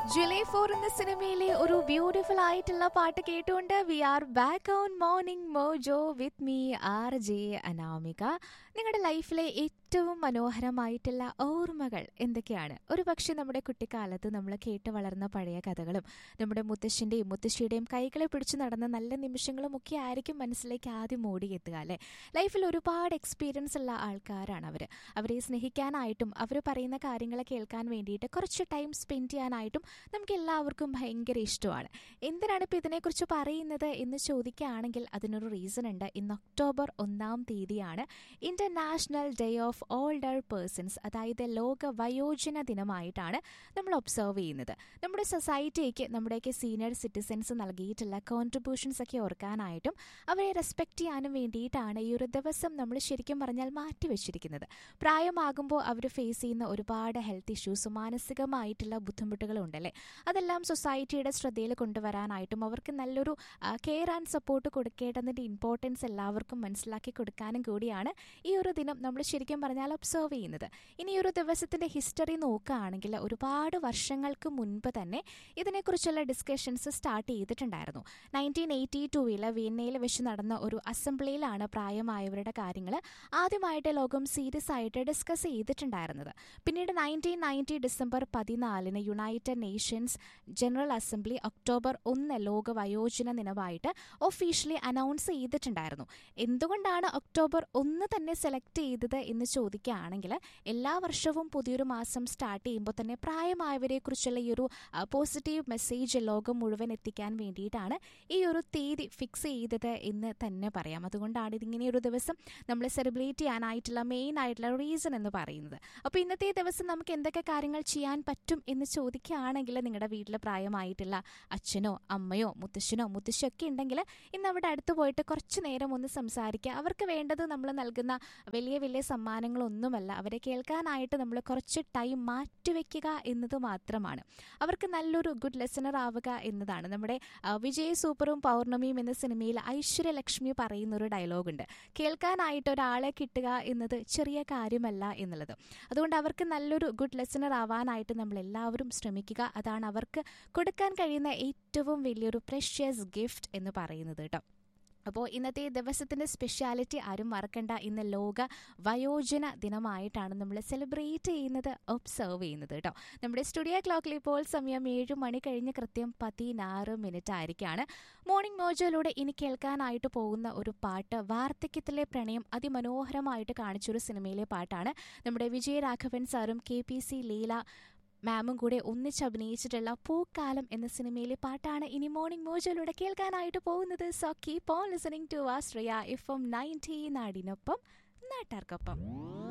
July four എന്ന സിനിമയിലെ ഒരു ബ്യൂട്ടിഫുൾ ആയിട്ടുള്ള പാട്ട് കേട്ടുകൊണ്ട് we are back on morning mojo with me R J Anamika നിങ്ങളുടെ ലൈഫിലെ ഏറ്റവും മനോഹരമായിട്ടുള്ള ഓർമ്മകൾ എന്തൊക്കെയാണ് ഒരു പക്ഷേ നമ്മുടെ കുട്ടിക്കാലത്ത് നമ്മൾ കേട്ട് വളർന്ന പഴയ കഥകളും നമ്മുടെ മുത്തശ്ശൻ്റെയും മുത്തശ്ശിയുടെയും കൈകളെ പിടിച്ചു നടന്ന നല്ല നിമിഷങ്ങളും ഒക്കെ ആയിരിക്കും മനസ്സിലേക്ക് ആദ്യം ഓടിയെത്തുക അല്ലേ ലൈഫിൽ ഒരുപാട് എക്സ്പീരിയൻസ് ഉള്ള ആൾക്കാരാണ് അവർ അവരെ സ്നേഹിക്കാനായിട്ടും അവർ പറയുന്ന കാര്യങ്ങൾ കേൾക്കാൻ വേണ്ടിയിട്ട് കുറച്ച് ടൈം സ്പെൻഡ് ചെയ്യാനായിട്ടും നമുക്ക് എല്ലാവർക്കും ഭയങ്കര ഇഷ്ടമാണ് എന്തിനാണ് ഇപ്പോൾ ഇതിനെക്കുറിച്ച് പറയുന്നത് എന്ന് ചോദിക്കുകയാണെങ്കിൽ അതിനൊരു റീസൺ ഉണ്ട് ഇന്ന് ഒക്ടോബർ ഒന്നാം തീയതിയാണ് international day of older persons അതായത് ലോക വയോജന ദിനമായിട്ടാണ് നമ്മൾ ഒബ്സർവ് ചെയ്യുന്നത് നമ്മുടെ സൊസൈറ്റിക്ക് നമ്മുടെയൊക്കെ സീനിയർ സിറ്റിസൺസ് നൽകിയിട്ടുള്ള കോൺട്രിബ്യൂഷൻസ് ഒക്കെ ഓർക്കാനായിട്ടും അവരെ റെസ്പെക്ട് ചെയ്യാനും വേണ്ടിയിട്ടാണ് ഈ ഒരു ദിവസം നമ്മൾ ശരിക്കും പറഞ്ഞാൽ മാറ്റിവെച്ചിരിക്കുന്നത് പ്രായമാകുമ്പോൾ അവർ ഫേസ് ചെയ്യുന്ന ഒരുപാട് ഹെൽത്ത് ഇഷ്യൂസ് മാനസികമായിട്ടുള്ള ബുദ്ധിമുട്ടുകളും ഉണ്ടല്ലേ അതെല്ലാം സൊസൈറ്റിയുടെ ശ്രദ്ധയിൽ കൊണ്ടുവരാനായിട്ടും അവർക്ക് നല്ലൊരു കെയർ ആൻഡ് സപ്പോർട്ട് കൊടുക്കേണ്ടതിൻ്റെ ഇമ്പോർട്ടൻസ് എല്ലാവർക്കും മനസ്സിലാക്കി കൊടുക്കാനും കൂടിയാണ് ഈ ഒരു ദിനം നമ്മൾ ശരിക്കും പറഞ്ഞാൽ ഒബ്സർവ് ചെയ്യുന്നത് ഇനി ഈ ഒരു ദിവസത്തിൻ്റെ ഹിസ്റ്ററി നോക്കുകയാണെങ്കിൽ ഒരുപാട് വർഷങ്ങൾക്ക് മുൻപ് തന്നെ ഇതിനെക്കുറിച്ചുള്ള ഡിസ്കഷൻസ് സ്റ്റാർട്ട് ചെയ്തിട്ടുണ്ടായിരുന്നു നയൻറ്റീൻ എയ്റ്റി ടൂവിൽ വിയന്നയിൽ വെച്ച് നടന്ന ഒരു അസംബ്ലിയിലാണ് പ്രായമായവരുടെ കാര്യങ്ങൾ ആദ്യമായിട്ട് ലോകം സീരിയസ് ആയിട്ട് ഡിസ്കസ് ചെയ്തിട്ടുണ്ടായിരുന്നത് പിന്നീട് നയൻറ്റീൻ നയൻറ്റി ഡിസംബർ പതിനാലിന് united nations general assembly October ഒന്ന് ലോക വയോജന ദിനമായിട്ട് ഒഫീഷ്യലി അനൗൺസ് ചെയ്തിട്ടുണ്ടായിരുന്നു എന്തുകൊണ്ടാണ് ഒക്ടോബർ ഒന്ന് തന്നെ സെലക്ട് ചെയ്തത് എന്ന് ചോദിക്കുകയാണെങ്കിൽ എല്ലാ വർഷവും പുതിയൊരു മാസം സ്റ്റാർട്ട് ചെയ്യുമ്പോൾ തന്നെ പ്രായമായവരെ കുറിച്ചുള്ള ഈ ഒരു പോസിറ്റീവ് മെസ്സേജ് ലോകം മുഴുവൻ എത്തിക്കാൻ വേണ്ടിയിട്ടാണ് ഈ ഒരു തീയതി ഫിക്സ് ചെയ്തത് എന്ന് തന്നെ പറയാം അതുകൊണ്ടാണ് ഇതിങ്ങനെ ഒരു ദിവസം നമ്മൾ സെലിബ്രേറ്റ് ചെയ്യാനായിട്ടുള്ള മെയിൻ ആയിട്ടുള്ള റീസൺ എന്ന് പറയുന്നത് അപ്പോൾ ഇന്നത്തെ ദിവസം നമുക്ക് എന്തൊക്കെ കാര്യങ്ങൾ ചെയ്യാൻ പറ്റും എന്ന് ചോദിക്കുകയാണെങ്കിൽ നിങ്ങളുടെ വീട്ടിൽ പ്രായമായിട്ടുള്ള അച്ഛനോ അമ്മയോ മുത്തശ്ശനോ മുത്തശ്ശിയോ ഒക്കെ ഉണ്ടെങ്കിൽ ഇന്ന് അവിടെ അടുത്ത് പോയിട്ട് കുറച്ച് നേരം ഒന്ന് സംസാരിക്കുക അവർക്ക് വേണ്ടത് നമ്മൾ നൽകുന്ന വലിയ വലിയ സമ്മാനങ്ങളൊന്നുമല്ല അവരെ കേൾക്കാനായിട്ട് നമ്മൾ കുറച്ച് ടൈം മാറ്റിവെക്കുക എന്നത് മാത്രമാണ് അവർക്ക് നല്ലൊരു ഗുഡ് ലെസണർ ആവുക എന്നതാണ് നമ്മുടെ വിജയ് സൂപ്പറും പൗർണമിയും എന്ന സിനിമയിൽ ഐശ്വര്യലക്ഷ്മി പറയുന്ന ഒരു ഡയലോഗുണ്ട് കേൾക്കാനായിട്ട് ഒരാളെ കിട്ടുക എന്നത് ചെറിയ കാര്യമല്ല എന്നുള്ളത് അതുകൊണ്ട് അവർക്ക് നല്ലൊരു ഗുഡ് ലെസണർ ആവാനായിട്ട് നമ്മൾ എല്ലാവരും ശ്രമിക്കുക അതാണ് അവർക്ക് കൊടുക്കാൻ കഴിയുന്ന ഏറ്റവും വലിയൊരു പ്രഷ്യസ് ഗിഫ്റ്റ് എന്ന് പറയുന്നത് കേട്ടോ അപ്പോൾ ഇന്നത്തെ ദിവസത്തിൻ്റെ സ്പെഷ്യാലിറ്റി ആരും മറക്കണ്ട ഇന്ന് ലോക വയോജന ദിനമായിട്ടാണ് നമ്മൾ സെലിബ്രേറ്റ് ചെയ്യുന്നത് ഒബ്സർവ് ചെയ്യുന്നത് കേട്ടോ നമ്മുടെ സ്റ്റുഡിയോ ക്ലോക്കിൽ ഇപ്പോൾ സമയം ഏഴ് മണി കഴിഞ്ഞ് കൃത്യം പതിനാറ് മിനിറ്റ് ആയിരിക്കാണ് മോർണിംഗ് മോജോയിലൂടെ ഇനി കേൾക്കാനായിട്ട് പോകുന്ന ഒരു പാട്ട് വാർദ്ധക്യത്തിലെ പ്രണയം അതിമനോഹരമായിട്ട് കാണിച്ചൊരു സിനിമയിലെ പാട്ടാണ് നമ്മുടെ വിജയരാഘവൻ സാറും കെ പി സി ലീല മാമും കൂടെ ഒന്നിച്ചഭിനയിച്ചിട്ടുള്ള പൂക്കാലം എന്ന സിനിമയിലെ പാട്ടാണ് ഇനി മോർണിംഗ് മോജയിലൂടെ കേൾക്കാനായിട്ട് പോകുന്നത് so keep on listening to Ashraya F M ninety നാടിനൊപ്പം നാട്ടാർക്കൊപ്പം